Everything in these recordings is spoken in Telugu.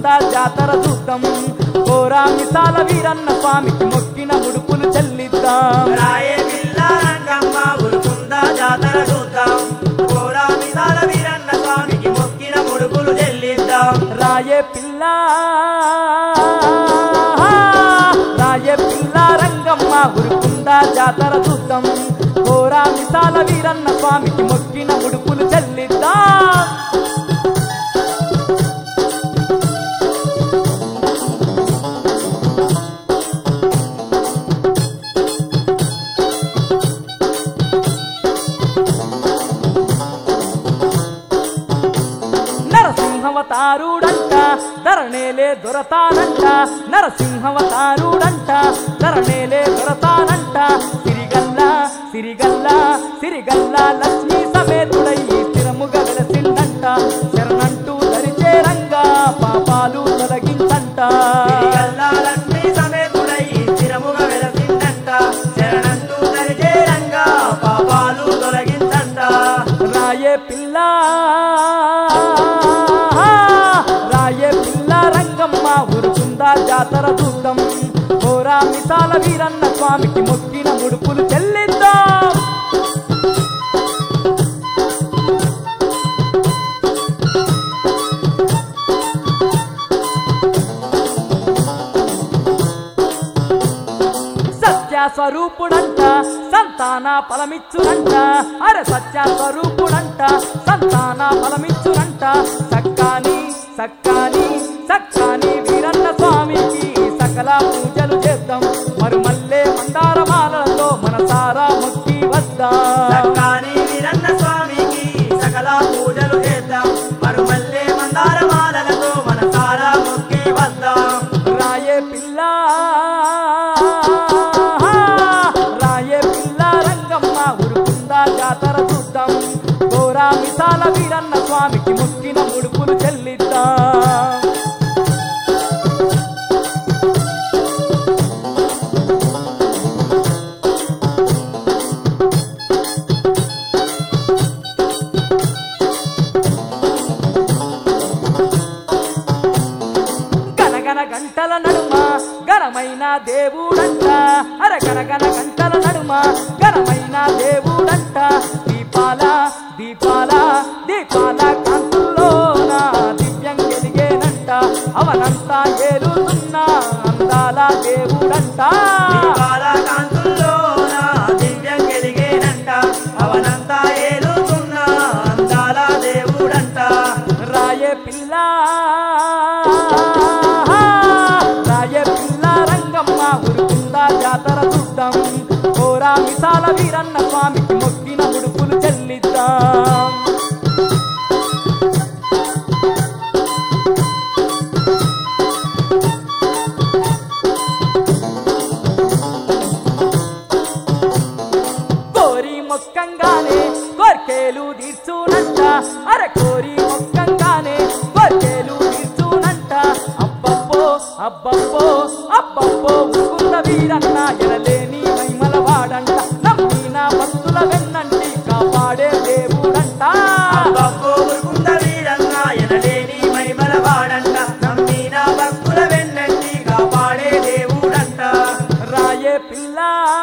ఉరుకుందా జాతర చూద్దాం కోరా మిసాల వీరన్న స్వామికి మొక్కిన ముడుపులు చెల్లిద్దాం రాయే పిల్ల రంగమ్మ ఉరుకుందా జాతర చూద్దాం కోరా మిసాల వీరన్న స్వామికి మొక్కిన ముడుపులు చెల్లిద్దాం రాయే పిల్ల రాయే పిల్ల రంగమ్మ ఉరుకుందా జాతర చూద్దాం కోరా మిసాల వీరన్న స్వామికి మొక్కిన ముడుపులు చెల్లిద్దాం నరసింహవతారుడంట ధరణేలే దొరతానంట నరసింహవతారుడంట ధరణేలే దొరతానంట సిరిగల్ల సిరిగల్ల సిరిగల్ల లక్ష్మీ సమేతుడై స్థిరముగా వెలసిందంట శరణంటూ ధరిచే రంగా పాపాలు తొలగించంట తిరిగల్లా లక్ష్మీ సమేతుడై స్థిరముగా వెలసిందంట శరణంటూ దరిచేరంగా పాపాలు తొలగించంట రాయే పిల్ల రాయే పిల్ల రంగమ్మ ఉరుకుందా జాతర చూద్దాం కోరా మిసాల వీరన్న స్వామికి మొక్కిన ముడుపులు చెల్లిద్దాం సత్య స్వరూపుడంట సంతాన ఫలమిచ్చునంట అరే సత్య స్వరూపుడంట సంతాన ఫలమిచ్చునంట సక్కాని సక్కాని సక్కాని వీరన్న స్వామికి సకల పూజలు చేద్దాం మరి మల్లె మందారమాలతో మనసారా మొక్కి వద్దాం సక్కాని వీరన్న స్వామికి సకల పూజలు చేద్దాం మరుమల్లే మందారమాలలతో మన సారా మొక్కి వద్దాం రాయే పిల్ల రాయే పిల్ల రంగమ్మ ఉరుకుందా జాతర చూద్దాం కోరా మిసాల వీరన్న స్వామికి మొక్కిన ముడుపులు చెల్లిద్దాం గనగన గంటల నడుమ గణమైన దేవుడంట అర గనగన గంటల నడుమ గణమైన దేవుడంట దీపాల దీపాల దీపాల కాంతుల్లోన దివ్యం గెలిగేనంట అవనంతా ఏలుతున్న అందాల దేవుడంట దీపాల కాంతుల్లోన దివ్యం గెలిగేనంట అవనంతా ఏలుతున్న అందాల దేవుడంట రాయే పిల్ల రాయే పిల్ల రంగమ్మ ఉరుకుందా జాతర చూద్దాం కోరా మిసాల వీరన్న స్వామికి మొక్కిన ముడుపులు చెల్లిద్దాం కోరి మొక్కంగానే కోర్కేలు తీర్చునంట అరే కోరి మొక్కంగానే కోర్కేలు తీర్చునంట అబ్బబ్బో అబ్బబ్బో అబ్బబ్బో ఉకుంద వీరన్న ఎనలేని మహిమల వాడంట నమ్మిన భక్తుల వెన్నంటి కాపాడే దేవుడంట అబ్బబ్బో ఉరుకుంద వీరన్న ఎనలేని మహిమల వాడంట నమ్మిన భక్తుల వెన్నంటి కాపాడే దేవుడంట రాయే పిల్ల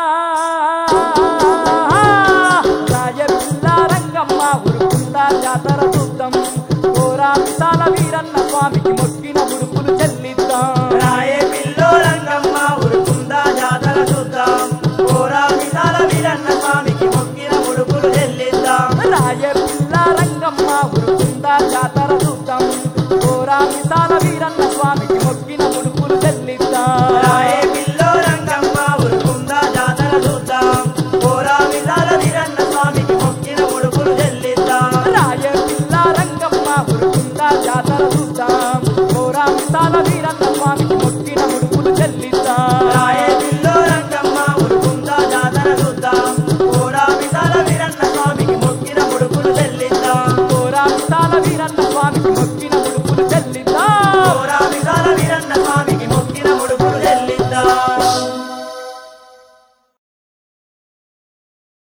రాయే పిల్ల రంగమ్మ ఉరుకుందా జాతర చూద్దాం కోరా మిసాల వీరన్న స్వామికి మొక్కిన ముడుపులు చెల్లిద్దాం రాయే పిల్లో రంగమ్మ ఉరుకుందా జాతర చూద్దాం కోరా విశాల వీరన్న స్వామికి మొక్కిన ముడుపులు చెల్లిద్దాం రాయే పిల్ల రంగమ్మ ఉరుకుందా జాతర చూద్దాం కోరా మిసాల వీరన్న స్వామికి మొక్కిన ముడుపులు చెల్లిద్దాం రాయే పిల్లో రంగమ్మ ఉరుకుందా జాతర చూద్దాం కోరా విశాల వీరన్న స్వామికి మొక్కిన ముడుపులు చెల్లిద్దాం రాయే పిల్ల రంగమ్మ ఉరుకుందా జాతర చూద్దాం కోరా మిసాల వీరన్న స్వామికి మొక్కిన ముడుపులు చెల్లిద్దాం రాయే పిల్లో రంగమ్మ ఉరుకుందా జాతర చూద్దాం కోరా విశాల వీరన్న స్వామికి మొక్కిన ముడుపులు చెల్లిద్దాం కోరా విశాల వీరన్న స్వామికి మొక్కి